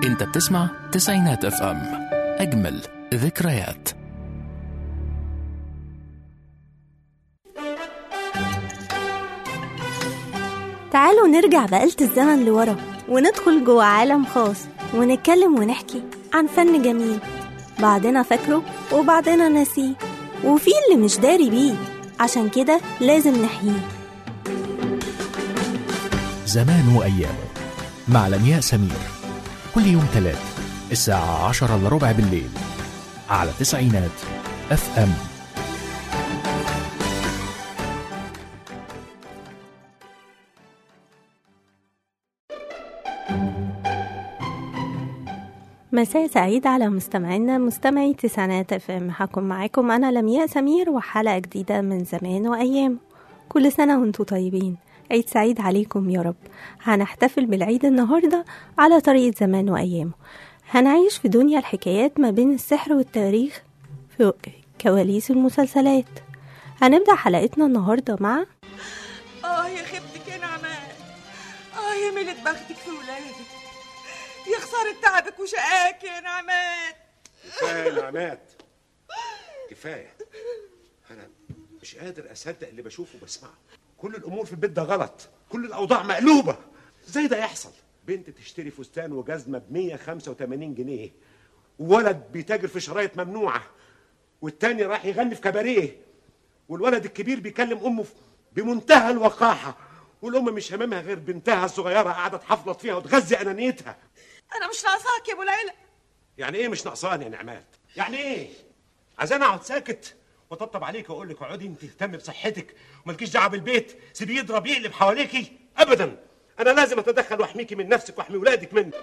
انت بتسمع تسعينات اف ام اجمل ذكريات تعالوا نرجع بآلة الزمن لورا وندخل جوه عالم خاص ونتكلم ونحكي عن فن جميل بعضنا فاكره وبعضنا ناسيه وفي اللي مش داري بيه عشان كده لازم نحييه زمان وأيامه مع لمياء سمير كل يوم تلات الساعة عشرة إلا ربع بالليل على تسعينات اف ام مساء سعيد على مستمعينا مستمعي تسعينات اف ام هكون معاكم انا لمياء سمير وحلقه جديده من زمان وايام كل سنه وانتم طيبين عيد سعيد عليكم يا رب هنحتفل بالعيد النهارده على طريقه زمان وايامه هنعيش في دنيا الحكايات ما بين السحر والتاريخ في كواليس المسلسلات هنبدأ حلقتنا النهاردة مع اه يا خيبتك يا نعمان اه يا ميلة بختك في ولادك يا خسارة تعبك وشقاك يا نعمان كفايه نعمات كفايه انا مش قادر اصدق اللي بشوفه وبسمعه كل الامور في البيت ده غلط كل الاوضاع مقلوبه ازاي ده يحصل بنت تشتري فستان وجزمه ب 185 جنيه وولد بيتاجر في شرايط ممنوعه والتاني راح يغني في كباريه والولد الكبير بيكلم امه في- بمنتهى الوقاحه والام مش هممها غير بنتها الصغيره قاعده تحفلط فيها وتغذي انانيتها انا مش ناقصاك يا ابو العلا يعني ايه مش ناقصاني يا نعمات يعني ايه عايزاني اقعد ساكت وطبطب عليك واقول لك اقعدي انت اهتمي بصحتك ومالكيش دعوه بالبيت سيبيه يضرب يقلب حواليكي ابدا انا لازم اتدخل واحميكي من نفسك واحمي ولادك منك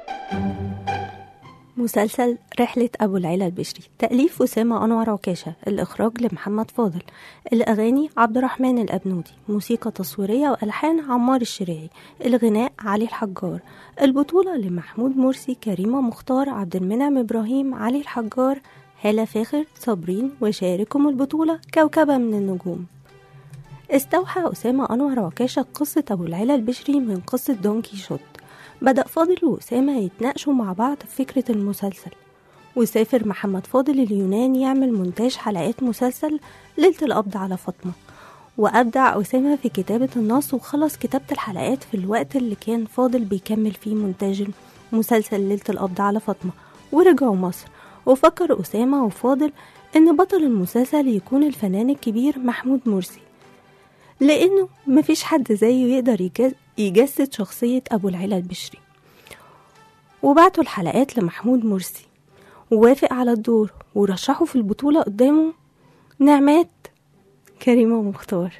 مسلسل رحلة أبو العلا البشري تأليف أسامة أنور عكاشة الإخراج لمحمد فاضل الأغاني عبد الرحمن الأبنودي موسيقى تصويرية وألحان عمار الشريعي الغناء علي الحجار البطولة لمحمود مرسي كريمة مختار عبد المنعم إبراهيم علي الحجار هالة فاخر صابرين وشاركهم البطولة كوكبة من النجوم استوحى أسامة أنور عكاشة قصة أبو العلا البشري من قصة دون كيشوت بدأ فاضل وأسامة يتناقشوا مع بعض في فكرة المسلسل وسافر محمد فاضل اليونان يعمل مونتاج حلقات مسلسل ليلة القبض على فاطمة وأبدع أسامة في كتابة النص وخلص كتابة الحلقات في الوقت اللي كان فاضل بيكمل فيه مونتاج مسلسل ليلة القبض على فاطمة ورجعوا مصر وفكر أسامة وفاضل إن بطل المسلسل يكون الفنان الكبير محمود مرسي لأنه مفيش حد زيه يقدر يجز- يجسد شخصية أبو العلا البشري وبعتوا الحلقات لمحمود مرسي ووافق على الدور ورشحوا في البطولة قدامه نعمات كريمة مختار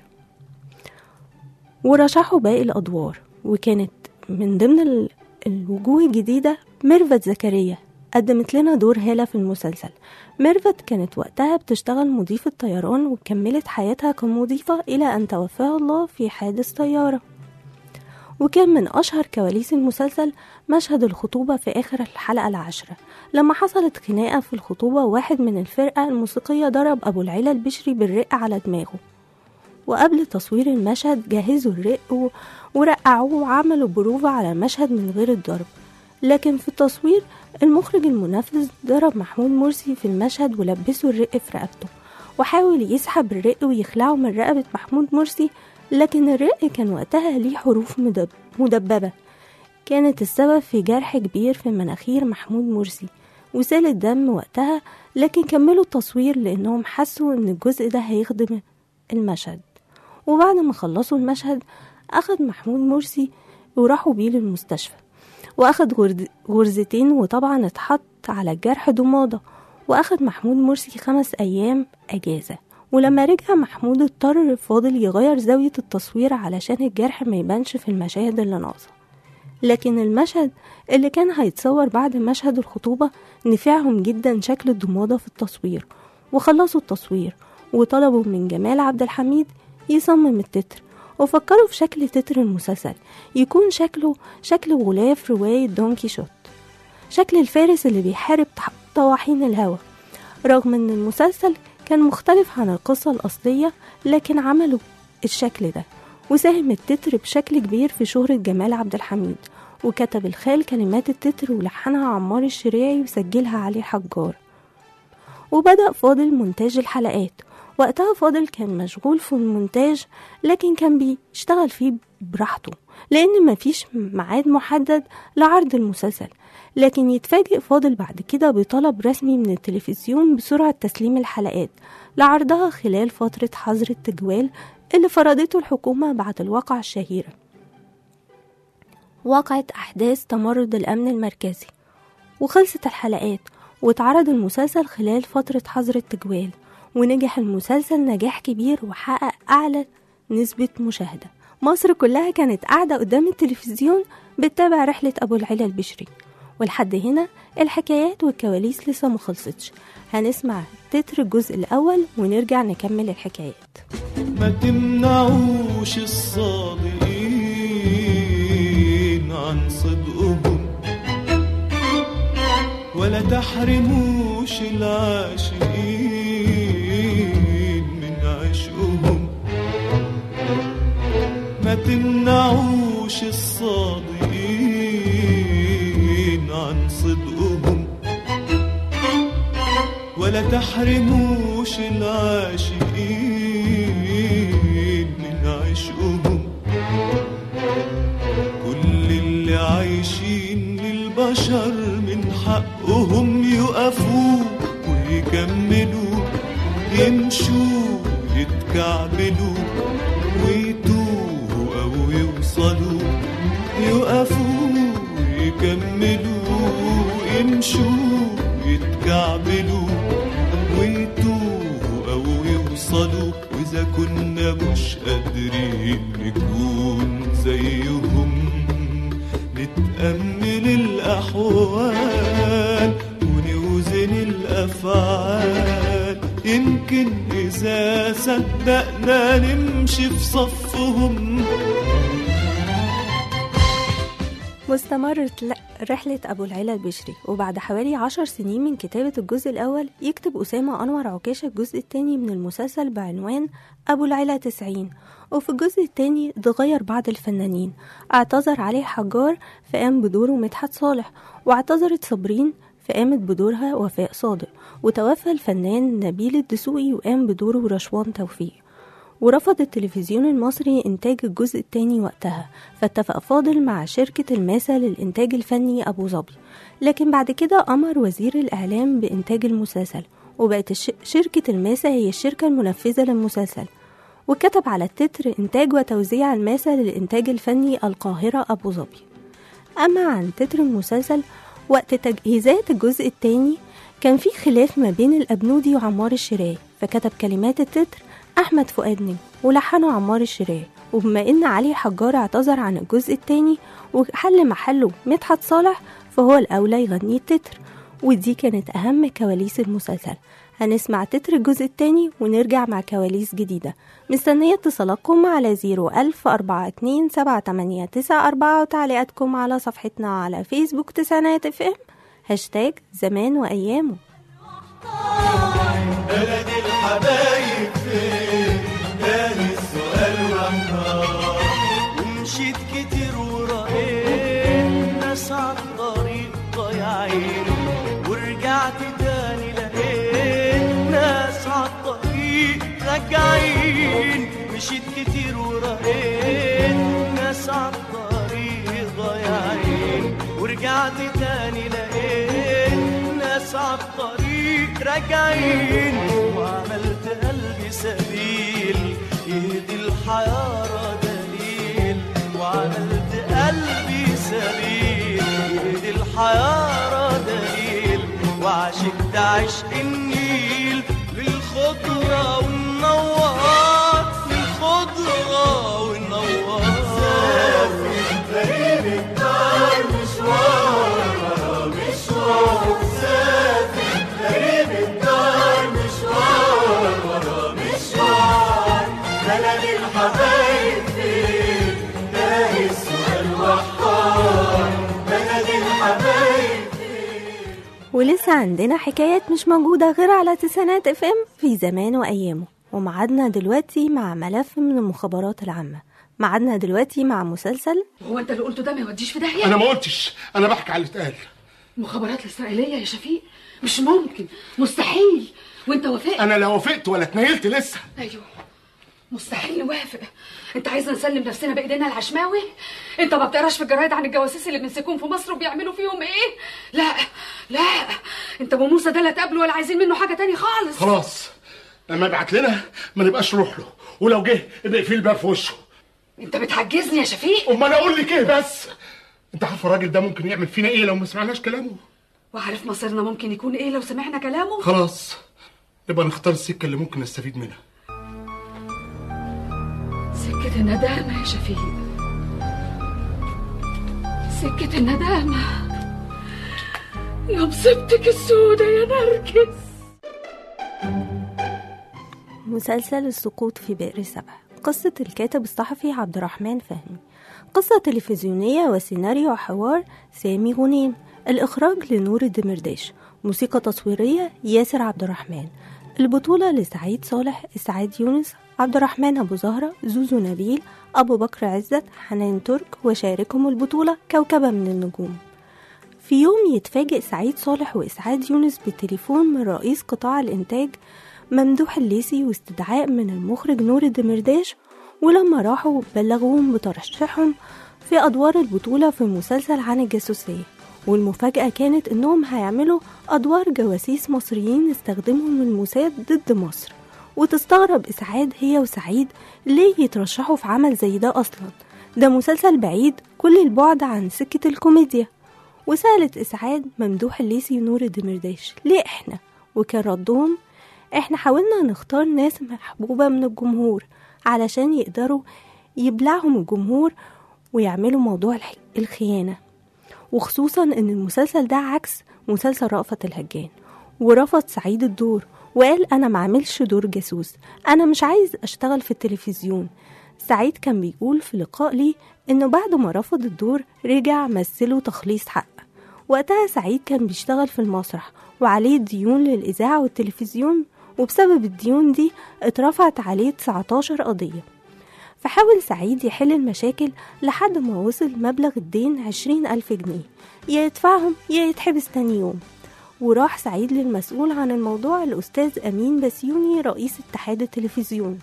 ورشحوا باقي الأدوار وكانت من ضمن ال- الوجوه الجديدة ميرفت زكريا قدمت لنا دور هالة في المسلسل ميرفت كانت وقتها بتشتغل مضيفة طيران وكملت حياتها كمضيفة إلى أن توفاها الله في حادث طيارة وكان من أشهر كواليس المسلسل مشهد الخطوبة في آخر الحلقة العاشرة لما حصلت خناقة في الخطوبة واحد من الفرقة الموسيقية ضرب أبو العلا البشري بالرق على دماغه وقبل تصوير المشهد جهزوا الرق و- ورقعوه وعملوا بروفة على المشهد من غير الضرب لكن في التصوير المخرج المنفذ ضرب محمود مرسي في المشهد ولبسه الرق في رقبته وحاول يسحب الرق ويخلعه من رقبة محمود مرسي لكن الرق كان وقتها ليه حروف مدب- مدببة كانت السبب في جرح كبير في مناخير محمود مرسي وسال الدم وقتها لكن كملوا التصوير لأنهم حسوا إن الجزء ده هيخدم المشهد وبعد ما خلصوا المشهد أخد محمود مرسي وراحوا بيه للمستشفى وأخد غرد- غرزتين وطبعا اتحط على الجرح ضمادة وأخد محمود مرسي خمس أيام أجازة ولما رجع محمود اضطر فاضل يغير زاوية التصوير علشان الجرح ما يبانش في المشاهد اللي ناقصة لكن المشهد اللي كان هيتصور بعد مشهد الخطوبة نفعهم جدا شكل الضمادة في التصوير وخلصوا التصوير وطلبوا من جمال عبد الحميد يصمم التتر وفكروا في شكل تتر المسلسل يكون شكله شكل غلاف رواية دون كيشوت شكل الفارس اللي بيحارب تح- طواحين الهوى رغم ان المسلسل كان مختلف عن القصة الأصلية لكن عملوا الشكل ده وساهم التتر بشكل كبير في شهرة جمال عبد الحميد وكتب الخال كلمات التتر ولحنها عمار الشريعي وسجلها علي حجار وبدأ فاضل مونتاج الحلقات وقتها فاضل كان مشغول في المونتاج لكن كان بيشتغل فيه براحته لأن مفيش ميعاد محدد لعرض المسلسل لكن يتفاجئ فاضل بعد كده بطلب رسمي من التلفزيون بسرعة تسليم الحلقات لعرضها خلال فترة حظر التجوال اللي فرضته الحكومة بعد الواقعة الشهيرة وقعت أحداث تمرد الأمن المركزي وخلصت الحلقات واتعرض المسلسل خلال فترة حظر التجوال ونجح المسلسل نجاح كبير وحقق أعلى نسبة مشاهدة مصر كلها كانت قاعدة قدام التلفزيون بتتابع رحلة أبو العلا البشري ولحد هنا الحكايات والكواليس لسه مخلصتش هنسمع تتر الجزء الأول ونرجع نكمل الحكايات ما تمنعوش الصادقين عن صدقهم ولا تحرموش العاشقين من عشقهم ما تمنعوش الصادقين عن صدقهم ولا تحرموش العاشقين من عشقهم كل اللي عايشين للبشر من حقهم يقفوا ويكملوا يمشوا يتكعبلوا ويتوهوا أو يوصلوا يقفوا يكملوا يمشوا يتكعبلوا ويتوهوا أو يوصلوا وإذا كنا مش قادرين نكون زيهم نتأمل الأحوال ونوزن الأفعال يمكن إذا صدقنا نمشي في صفهم واستمرت ل- رحلة أبو العلا البشري وبعد حوالي عشر سنين من كتابة الجزء الأول يكتب أسامة أنور عكاشة الجزء الثاني من المسلسل بعنوان أبو العلا تسعين وفي الجزء الثاني اتغير بعض الفنانين اعتذر علي حجار فقام بدوره مدحت صالح واعتذرت صابرين فقامت بدورها وفاء صادق وتوفى الفنان نبيل الدسوقي وقام بدوره رشوان توفيق ورفض التلفزيون المصري إنتاج الجزء الثاني وقتها فاتفق فاضل مع شركة الماسة للإنتاج الفني أبو ظبي لكن بعد كده أمر وزير الإعلام بإنتاج المسلسل وبقت الش- شركة الماسة هي الشركة المنفذة للمسلسل وكتب على التتر إنتاج وتوزيع الماسة للإنتاج الفني القاهرة أبو ظبي أما عن تتر المسلسل وقت تجهيزات الجزء الثاني كان في خلاف ما بين الأبنودي وعمار الشراي فكتب كلمات التتر أحمد فؤاد نجم ولحنه عمار الشراي وبما إن علي حجار اعتذر عن الجزء الثاني وحل محله مدحت صالح فهو الأولى يغني التتر ودي كانت أهم كواليس المسلسل هنسمع تتر الجزء الثاني ونرجع مع كواليس جديدة مستنية اتصالاتكم على زيرو ألف أربعة اتنين سبعة تمانية تسعة أربعة وتعليقاتكم على صفحتنا على فيسبوك تسعينات اف ام هاشتاج زمان وأيامه بلد الحبايب فين تاني السؤال وحدار ومشيت كتير ورأيت ناس عالطريق ضايعين ورجعت تاني لقيت ناس عالطريق راجعين مشيت كتير ورأيت ناس عالطريق ضايعين ورجعت تاني لقيت ناس عالطريق راجعين وعملت قلبي سبيل يهدي الحيارة دليل وعملت قلبي سبيل يهدي الحيارة دليل وعشقت عشق النيل للخضرة والنوار للخضرة والنوار غريب الدار مشوار مشوار سافر غريب الدار مشوار ورا مشوار بلد الحبايب فين تاهي السؤال وحار بلد الحبايب ولسه عندنا حكايات مش موجودة غير على تسعينات اف ام في زمان وأيامه ومعادنا دلوقتي مع ملف من المخابرات العامة معادنا دلوقتي مع مسلسل هو انت اللي قلته ده ما يوديش في داهيه انا ما قلتش انا بحكي على اللي اتقال المخابرات الاسرائيليه يا شفيق مش ممكن مستحيل وانت وافقت انا لا وافقت ولا اتنيلت لسه ايوه مستحيل نوافق انت عايزنا نسلم نفسنا بايدينا العشماوي انت ما بتقراش في الجرايد عن الجواسيس اللي بيمسكوهم في مصر وبيعملوا فيهم ايه لا لا انت وموسى ده لا تقابله ولا عايزين منه حاجه تاني خالص خلاص لما يبعت لنا ما نبقاش نروح له ولو جه يبقى يقفل الباب في وشه انت بتحجزني يا شفيق امال اقول لك ايه بس انت عارف الراجل ده ممكن يعمل فينا ايه لو ما سمعناش كلامه وعارف مصيرنا ممكن يكون ايه لو سمعنا كلامه خلاص نبقى نختار السكه اللي ممكن نستفيد منها سكة الندامة يا شفيق سكة الندامة يا مصيبتك السودة يا نرجس مسلسل السقوط في بئر سبع قصة الكاتب الصحفي عبد الرحمن فهمي قصة تلفزيونية وسيناريو وحوار سامي غنيم الإخراج لنور الدمرداش موسيقى تصويرية ياسر عبد الرحمن البطولة لسعيد صالح إسعاد يونس عبد الرحمن أبو زهرة زوزو نبيل أبو بكر عزت حنان ترك وشاركهم البطولة كوكبة من النجوم في يوم يتفاجئ سعيد صالح وإسعاد يونس بالتليفون من رئيس قطاع الإنتاج ممدوح الليسي واستدعاء من المخرج نور الدمرداش ولما راحوا بلغوهم بترشحهم في أدوار البطولة في مسلسل عن الجاسوسية والمفاجأة كانت إنهم هيعملوا أدوار جواسيس مصريين استخدمهم الموساد ضد مصر وتستغرب إسعاد هي وسعيد ليه يترشحوا في عمل زي ده أصلا ده مسلسل بعيد كل البعد عن سكة الكوميديا وسألت إسعاد ممدوح الليسي ونور الدمرداش ليه إحنا وكان ردهم إحنا حاولنا نختار ناس محبوبة من الجمهور علشان يقدروا يبلعهم الجمهور ويعملوا موضوع الح- الخيانة وخصوصا ان المسلسل ده عكس مسلسل رأفت الهجان ورفض سعيد الدور وقال انا ما عملش دور جاسوس انا مش عايز اشتغل في التلفزيون سعيد كان بيقول في لقاء لي انه بعد ما رفض الدور رجع مثله تخليص حق وقتها سعيد كان بيشتغل في المسرح وعليه ديون للإذاعة والتلفزيون وبسبب الديون دي اترفعت عليه 19 قضية فحاول سعيد يحل المشاكل لحد ما وصل مبلغ الدين عشرين ألف جنيه يا يدفعهم يا يتحبس تاني يوم وراح سعيد للمسؤول عن الموضوع الأستاذ أمين بسيوني رئيس اتحاد التلفزيون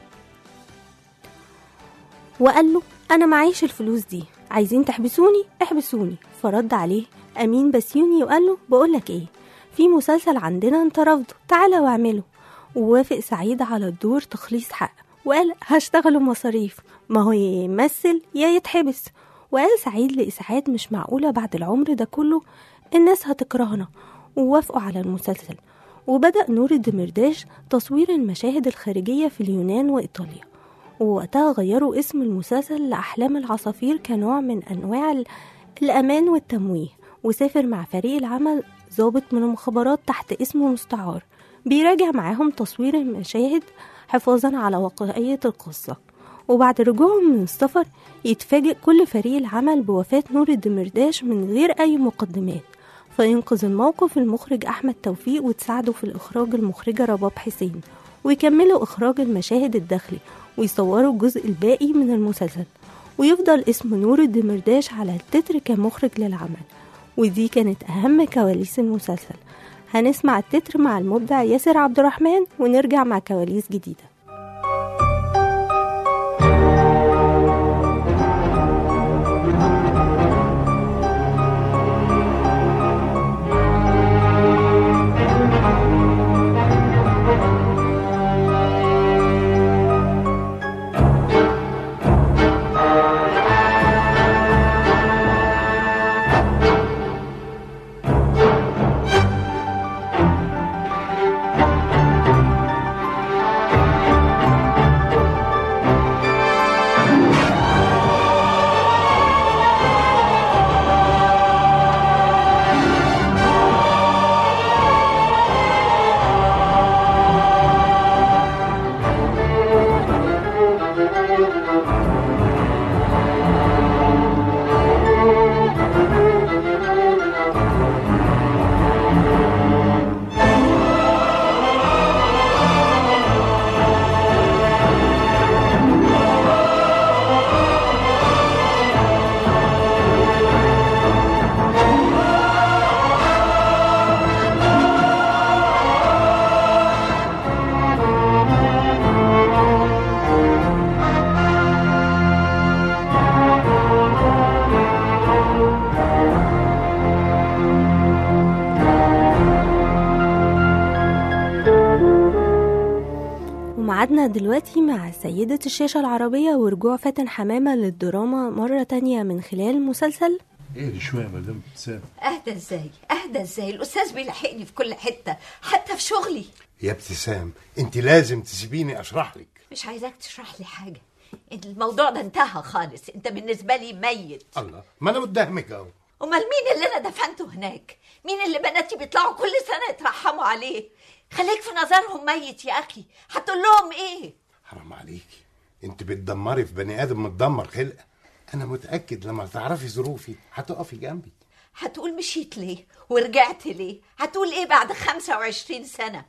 وقال له أنا معيش الفلوس دي عايزين تحبسوني احبسوني فرد عليه أمين بسيوني وقال له بقولك إيه في مسلسل عندنا انت رافضه تعالى واعمله ووافق سعيد على الدور تخليص حق وقال هشتغله مصاريف ما هو يا يمثل يا يتحبس وقال سعيد لإسعاد مش معقولة بعد العمر ده كله الناس هتكرهنا ووافقوا على المسلسل وبدأ نور الدمرداش تصوير المشاهد الخارجية في اليونان وإيطاليا ووقتها غيروا اسم المسلسل لأحلام العصافير كنوع من أنواع ال- الأمان والتمويه وسافر مع فريق العمل ضابط من المخابرات تحت اسمه مستعار بيراجع معاهم تصوير المشاهد حفاظا على واقعية القصة وبعد رجوعهم من السفر يتفاجئ كل فريق العمل بوفاة نور الدمرداش من غير أي مقدمات فينقذ الموقف المخرج أحمد توفيق وتساعده في الإخراج المخرجة رباب حسين ويكملوا إخراج المشاهد الداخلي ويصوروا الجزء الباقي من المسلسل ويفضل اسم نور الدمرداش على التتر كمخرج للعمل ودي كانت أهم كواليس المسلسل هنسمع التتر مع المبدع ياسر عبد الرحمن ونرجع مع كواليس جديدة Thank دلوقتي مع سيدة الشاشة العربية ورجوع فاتن حمامة للدراما مرة تانية من خلال مسلسل ايه دي شويه يا مدام ابتسام اهدى ازاي اهدى ازاي الاستاذ بيلحقني في كل حته حتى في شغلي يا ابتسام انت لازم تسيبيني اشرح لك مش عايزاك تشرح لي حاجه الموضوع ده انتهى خالص انت بالنسبه لي ميت الله ما انا قدامك اهو امال مين اللي انا دفنته هناك مين اللي بناتي بيطلعوا كل سنه يترحموا عليه خليك في نظرهم ميت يا اخي هتقول لهم ايه حرام عليكي انت بتدمري في بني ادم متدمر خلقه انا متاكد لما تعرفي ظروفي هتقفي جنبي هتقول مشيت ليه ورجعت ليه هتقول ايه بعد 25 سنه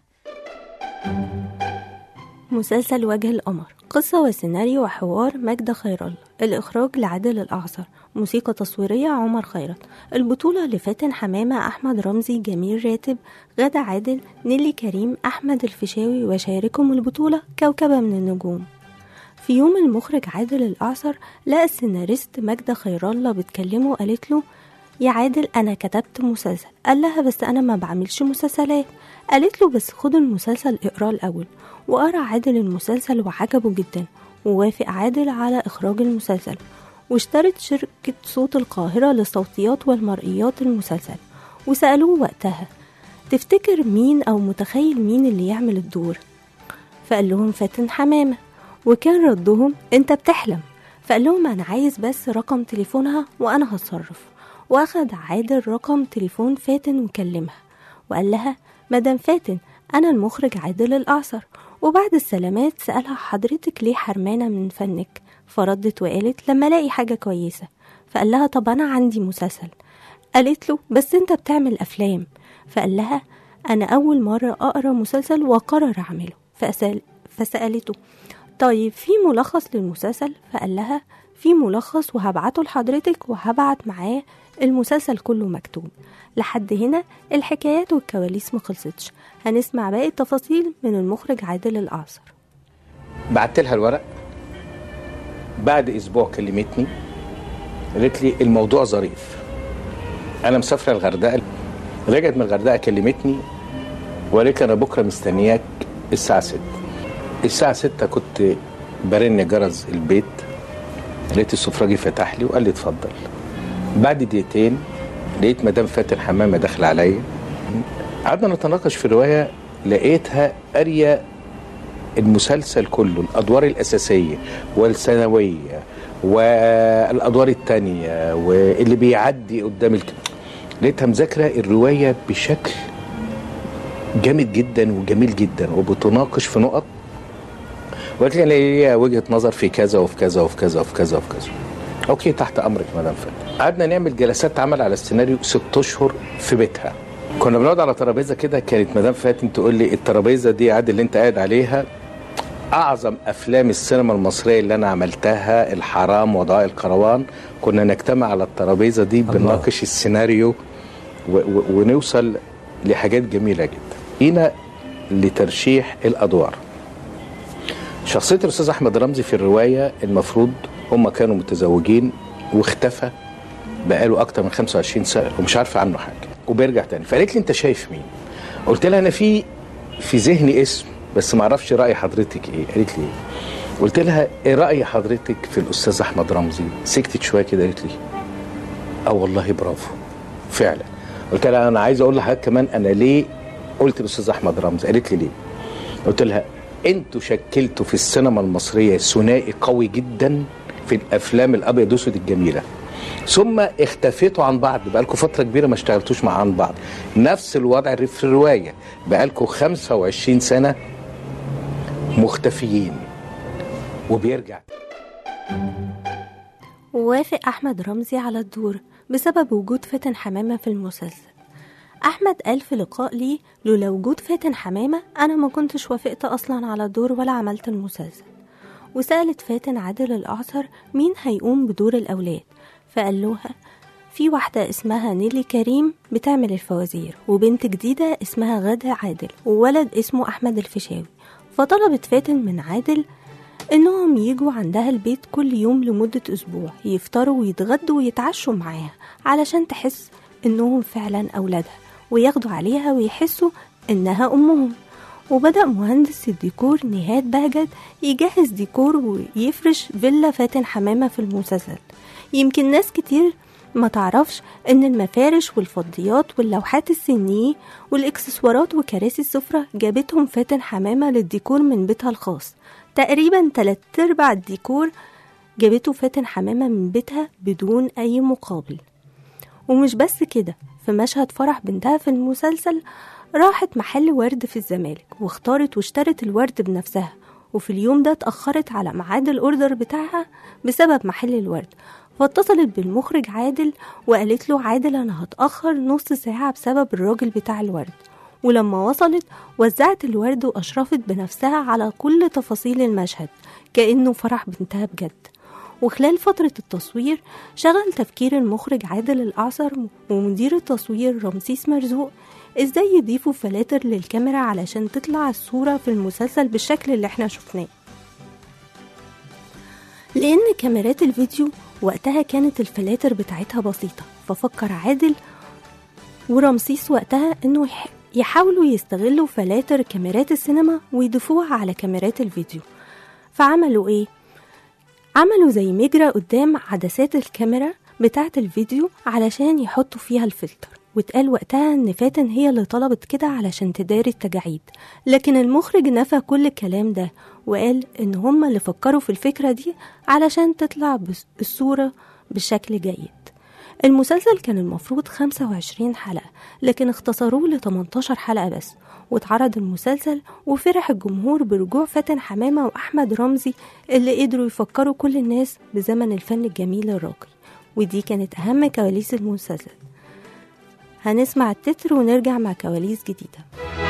مسلسل وجه القمر قصة وسيناريو وحوار مجد خير الله الإخراج لعادل الأعصر موسيقى تصويرية عمر خيرت البطولة لفاتن حمامة أحمد رمزي جميل راتب غادة عادل نيلي كريم أحمد الفيشاوي وشاركهم البطولة كوكبة من النجوم في يوم المخرج عادل الأعصر لقى السيناريست ماجدة خير الله بتكلمه وقالت له يا عادل أنا كتبت مسلسل قال لها بس أنا ما بعملش مسلسلات قالت له بس خد المسلسل اقراه الأول وقرا عادل المسلسل وعجبه جدا ووافق عادل على إخراج المسلسل واشترت شركة صوت القاهرة للصوتيات والمرئيات المسلسل وسألوه وقتها تفتكر مين أو متخيل مين اللي يعمل الدور فقال لهم فاتن حمامة وكان ردهم انت بتحلم فقال لهم انا عايز بس رقم تليفونها وانا هتصرف واخد عادل رقم تليفون فاتن وكلمها وقال لها مدام فاتن انا المخرج عادل الاعصر وبعد السلامات سألها حضرتك ليه حرمانة من فنك فردت وقالت لما الاقي حاجة كويسة فقال لها طب انا عندي مسلسل قالت له بس انت بتعمل افلام فقال لها انا اول مرة اقرا مسلسل واقرر اعمله فأسأل فسألته طيب في ملخص للمسلسل فقال لها في ملخص وهبعته لحضرتك وهبعت معاه المسلسل كله مكتوب لحد هنا الحكايات والكواليس ما خلصتش هنسمع باقي التفاصيل من المخرج عادل الأعصر بعت لها الورق بعد اسبوع كلمتني قالت لي الموضوع ظريف انا مسافره الغردقه رجعت من الغردقه كلمتني وقالت لي انا بكره مستنياك الساعه 6 الساعه 6 كنت برن جرس البيت لقيت السفراجي فتح لي وقال لي اتفضل بعد دقيقتين لقيت مدام فاتن حمامه داخله عليا قعدنا نتناقش في الروايه لقيتها قاريه المسلسل كله الادوار الاساسيه والثانويه والادوار الثانيه واللي بيعدي قدام الك... لقيتها مذاكره الروايه بشكل جامد جدا وجميل جدا وبتناقش في نقط وقالت لي انا ليا وجهه نظر في كذا وفي كذا وفي كذا وفي كذا وفي كذا اوكي تحت امرك مدام فاتن قعدنا نعمل جلسات عمل على السيناريو ست اشهر في بيتها كنا بنقعد على ترابيزه كده كانت مدام فاتن تقول لي الترابيزه دي عادل اللي انت قاعد عليها اعظم افلام السينما المصريه اللي انا عملتها الحرام وضعاء القروان كنا نجتمع على الترابيزه دي بنناقش السيناريو و- و- ونوصل لحاجات جميله جدا هنا لترشيح الادوار شخصيه الاستاذ احمد رمزي في الروايه المفروض هم كانوا متزوجين واختفى بقاله اكتر من 25 سنه ومش عارفه عنه حاجه وبيرجع تاني فقالت لي انت شايف مين قلت لها انا في في ذهني اسم بس ما اعرفش راي حضرتك ايه قالت لي ايه قلت لها ايه راي حضرتك في الاستاذ احمد رمزي سكتت شويه كده قالت لي اه والله برافو فعلا قلت لها انا عايز اقول لحضرتك كمان انا ليه قلت الاستاذ احمد رمزي قالت لي ليه قلت لها انتوا شكلتوا في السينما المصريه ثنائي قوي جدا في الافلام الابيض واسود الجميله ثم اختفيتوا عن بعض بقالكم فتره كبيره ما اشتغلتوش مع عن بعض نفس الوضع في الروايه بقالكم 25 سنه مختفيين وبيرجع ووافق أحمد رمزي على الدور بسبب وجود فاتن حمامة في المسلسل أحمد قال في لقاء ليه لولا وجود فاتن حمامة أنا ما كنتش وافقت أصلا على الدور ولا عملت المسلسل وسألت فاتن عادل الأعصر مين هيقوم بدور الأولاد فقال لها في واحدة اسمها نيلي كريم بتعمل الفوازير وبنت جديدة اسمها غادة عادل وولد اسمه أحمد الفيشاوي فطلبت فاتن من عادل إنهم يجوا عندها البيت كل يوم لمدة أسبوع يفطروا ويتغدوا ويتعشوا معاها علشان تحس إنهم فعلا أولادها وياخدوا عليها ويحسوا إنها أمهم وبدأ مهندس الديكور نهاد بهجت يجهز ديكور ويفرش فيلا فاتن حمامة في المسلسل يمكن ناس كتير ما تعرفش ان المفارش والفضيات واللوحات السينيه والاكسسوارات وكراسي السفرة جابتهم فاتن حمامة للديكور من بيتها الخاص تقريبا تلات ارباع الديكور جابته فاتن حمامة من بيتها بدون اي مقابل ومش بس كده في مشهد فرح بنتها في المسلسل راحت محل ورد في الزمالك واختارت واشترت الورد بنفسها وفي اليوم ده اتأخرت على ميعاد الأوردر بتاعها بسبب محل الورد فاتصلت بالمخرج عادل وقالت له عادل أنا هتأخر نص ساعة بسبب الراجل بتاع الورد ولما وصلت وزعت الورد وأشرفت بنفسها على كل تفاصيل المشهد كأنه فرح بنتها بجد وخلال فترة التصوير شغل تفكير المخرج عادل الأعصر ومدير التصوير رمسيس مرزوق ازاي يضيفوا فلاتر للكاميرا علشان تطلع الصورة في المسلسل بالشكل اللي احنا شفناه لأن كاميرات الفيديو وقتها كانت الفلاتر بتاعتها بسيطة ففكر عادل ورمسيس وقتها انه يح- يحاولوا يستغلوا فلاتر كاميرات السينما ويضيفوها على كاميرات الفيديو فعملوا ايه؟ عملوا زي مجرى قدام عدسات الكاميرا بتاعة الفيديو علشان يحطوا فيها الفلتر واتقال وقتها ان فاتن هي اللي طلبت كده علشان تداري التجاعيد لكن المخرج نفى كل الكلام ده وقال ان هما اللي فكروا في الفكرة دي علشان تطلع بس- الصورة بشكل جيد المسلسل كان المفروض 25 حلقة لكن اختصروه ل 18 حلقة بس واتعرض المسلسل وفرح الجمهور برجوع فاتن حمامة وأحمد رمزي اللي قدروا يفكروا كل الناس بزمن الفن الجميل الراقي ودي كانت أهم كواليس المسلسل هنسمع التتر ونرجع مع كواليس جديدة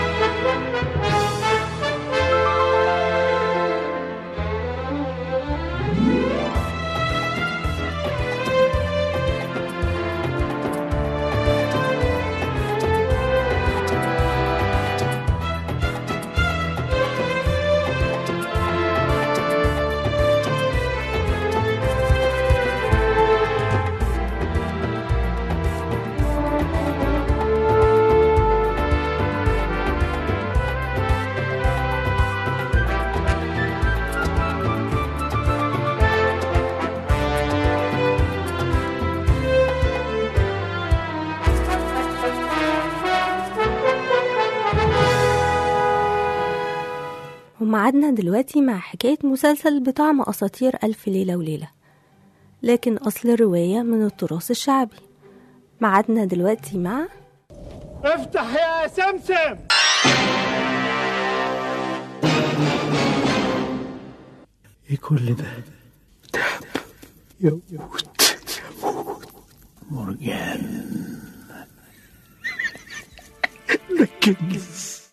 ومعادنا دلوقتي مع حكاية مسلسل بطعم أساطير ألف ليلة وليلة لكن أصل الرواية من التراث الشعبي معادنا دلوقتي مع افتح يا سمسم ايه كل ده تعب يموت مرجان ركز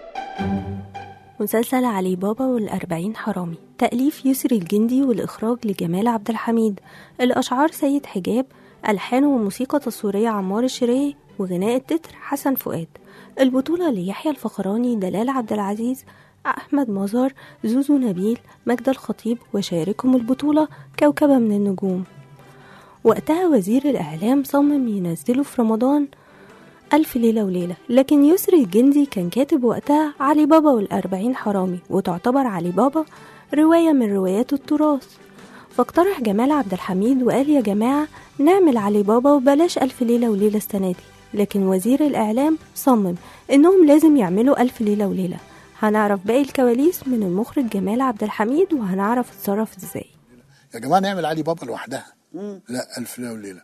مسلسل علي بابا والأربعين حرامي تأليف يسري الجندي والإخراج لجمال عبد الحميد الأشعار سيد حجاب ألحان وموسيقى تصويرية عمار الشريعي وغناء التتر حسن فؤاد البطولة ليحيى الفخراني دلال عبد العزيز أحمد مظهر زوزو نبيل مجد الخطيب وشاركهم البطولة كوكبة من النجوم وقتها وزير الإعلام صمم ينزله في رمضان ألف ليلة وليلة لكن يسري الجندي كان كاتب وقتها علي بابا والأربعين حرامي وتعتبر علي بابا رواية من روايات التراث فاقترح جمال عبد الحميد وقال يا جماعة نعمل علي بابا وبلاش ألف ليلة وليلة السنة دي لكن وزير الإعلام صمم إنهم لازم يعملوا ألف ليلة وليلة هنعرف باقي الكواليس من المخرج جمال عبد الحميد وهنعرف اتصرف ازاي يا جماعه نعمل علي بابا لوحدها لا الف ليله وليله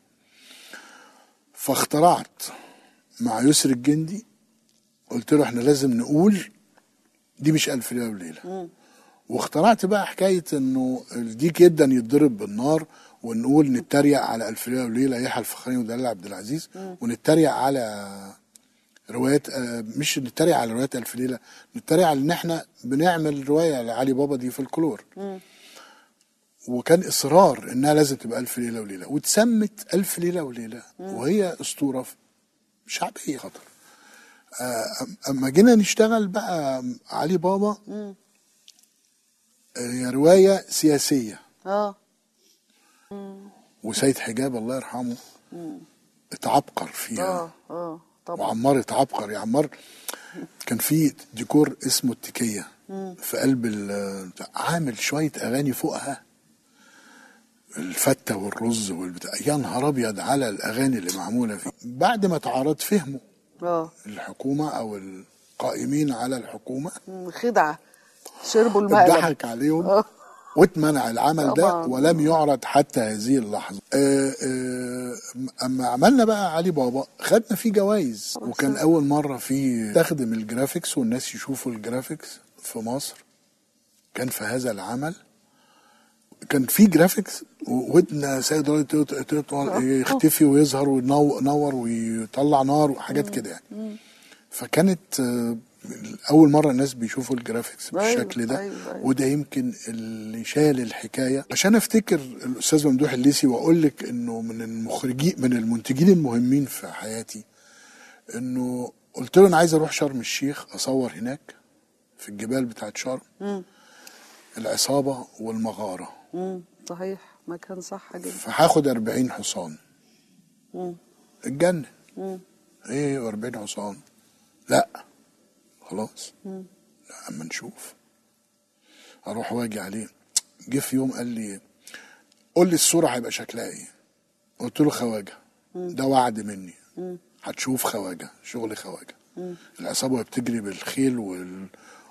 فاخترعت مع يسر الجندي قلت له احنا لازم نقول دي مش الف ليله وليله واخترعت بقى حكايه انه الديك جدا يتضرب بالنار ونقول نتريق على الف ليله وليله يحيى الفخراني ودلال عبد العزيز ونتريق على روايات آه، مش نتريق على روايات الف ليله نتريق على ان احنا بنعمل روايه لعلي بابا دي في الكلور وكان اصرار انها لازم تبقى الف ليله وليله واتسمت الف ليله وليله وهي اسطوره شعبيه خطر آه، أم- اما جينا نشتغل بقى علي بابا هي روايه سياسيه اه وسيد حجاب الله يرحمه اتعبقر فيها اه اه طبعا وعمار اتعبقر يا عمار كان في ديكور اسمه التكيه مم. في قلب ال- عامل شويه اغاني فوقها الفته والرز والبتاع يا نهار ابيض على الاغاني اللي معموله فيه بعد ما اتعرض فهموا اه الحكومه او القائمين على الحكومه مم، خدعه شربوا المقلب اتضحك عليهم واتمنع العمل ده طبعاً. ولم يعرض حتى هذه اللحظه آه، آه، اما عملنا بقى علي بابا خدنا فيه جوائز وكان اول مره فيه تخدم الجرافيكس والناس يشوفوا الجرافيكس في مصر كان في هذا العمل كان في جرافيكس ودنا سيد راجل تط- تط- يختفي ويظهر وينور ويطلع نار وحاجات كده يعني فكانت آه، اول مره الناس بيشوفوا الجرافيكس أيوة، بالشكل ده أيوة، أيوة. وده يمكن اللي شال الحكايه عشان افتكر الاستاذ ممدوح الليسي واقول لك انه من المخرجين من المنتجين المهمين في حياتي انه قلت له انا عايز اروح شرم الشيخ اصور هناك في الجبال بتاعت شرم مم. العصابه والمغاره مم. صحيح مكان صح جدا فهاخد 40 حصان مم. اتجنن مم. ايه 40 حصان لا خلاص مم. لا اما نشوف اروح واجي عليه جه في يوم قال لي قول لي الصوره هيبقى شكلها ايه قلت له خواجه ده وعد مني مم. هتشوف خواجه شغل خواجه مم. العصابه وهي بتجري بالخيل وال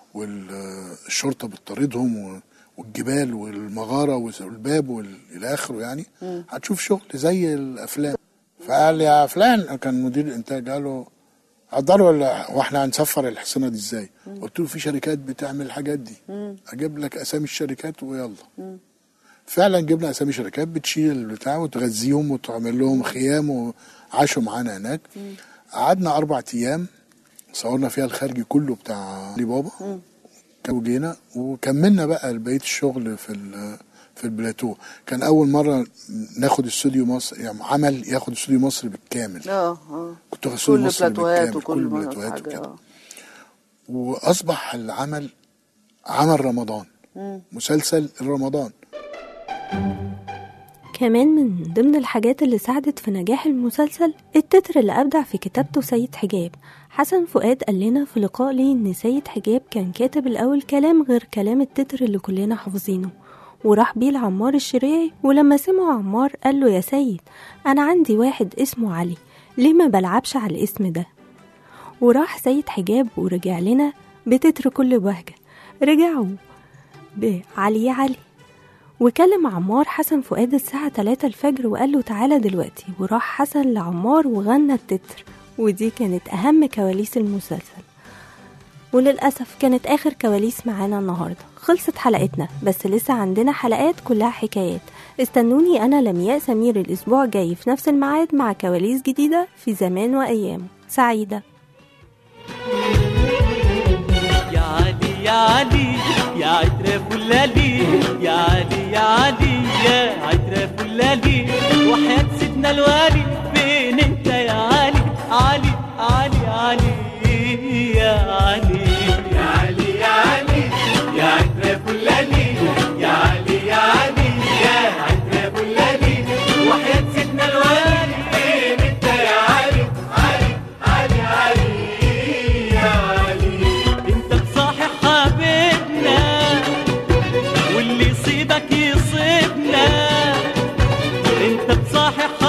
والشرطه بتطاردهم و- والجبال والمغاره والباب وال- الى اخره يعني مم. هتشوف شغل زي الافلام فقال لي يا فلان كان مدير الانتاج قال له قدروا ولا واحنا هنسفر الحصانه دي ازاي؟ قلت له في شركات بتعمل الحاجات دي مم. اجيب لك اسامي الشركات ويلا مم. فعلا جبنا اسامي شركات بتشيل البتاع وتغذيهم وتعمل لهم خيام وعاشوا معانا هناك مم. قعدنا اربع ايام صورنا فيها الخارجي كله بتاع علي بابا مم. وجينا وكملنا بقى بقيه الشغل في ال- في البلاتو كان اول مره ناخد استوديو مصر يعني عمل ياخد استوديو مصر بالكامل اه اه كنت واخد استوديو كل مصر بلاتوهات بالكامل وكل كل مرة بلاتوهات حاجة، وكده آه. واصبح العمل عمل رمضان مم. مسلسل رمضان كمان من ضمن الحاجات اللي ساعدت في نجاح المسلسل التتر اللي أبدع في كتابته سيد حجاب حسن فؤاد قال لنا في لقاء ليه إن سيد حجاب كان كاتب الأول كلام غير كلام التتر اللي كلنا حافظينه وراح بيه لعمار الشريعي ولما سمعه عمار قال له يا سيد أنا عندي واحد اسمه علي ليه ما بلعبش على الاسم ده وراح سيد حجاب ورجع لنا بتتر كل بهجة رجعوا بعلي يا علي وكلم عمار حسن فؤاد الساعة 3 الفجر وقال له تعالى دلوقتي وراح حسن لعمار وغنى التتر ودي كانت أهم كواليس المسلسل وللأسف كانت آخر كواليس معانا النهاردة خلصت حلقتنا بس لسه عندنا حلقات كلها حكايات استنوني أنا لمياء سمير الأسبوع الجاي في نفس الميعاد مع كواليس جديدة في زمان وأيام سعيدة يا علي يا علي يا عترة فلالي يا علي يا علي يا عترة فلالي وحياة سيدنا الوالي فين انت يا علي علي علي علي يا علي يا علي يا علي يا عترة فلالي يا علي يا علي يا عترة فلالي وحياة سيدنا الوالي فين انت يا علي علي علي علي يا علي انت تصاحب حبيبنا واللي يصيبك يصيبنا انت تصاحب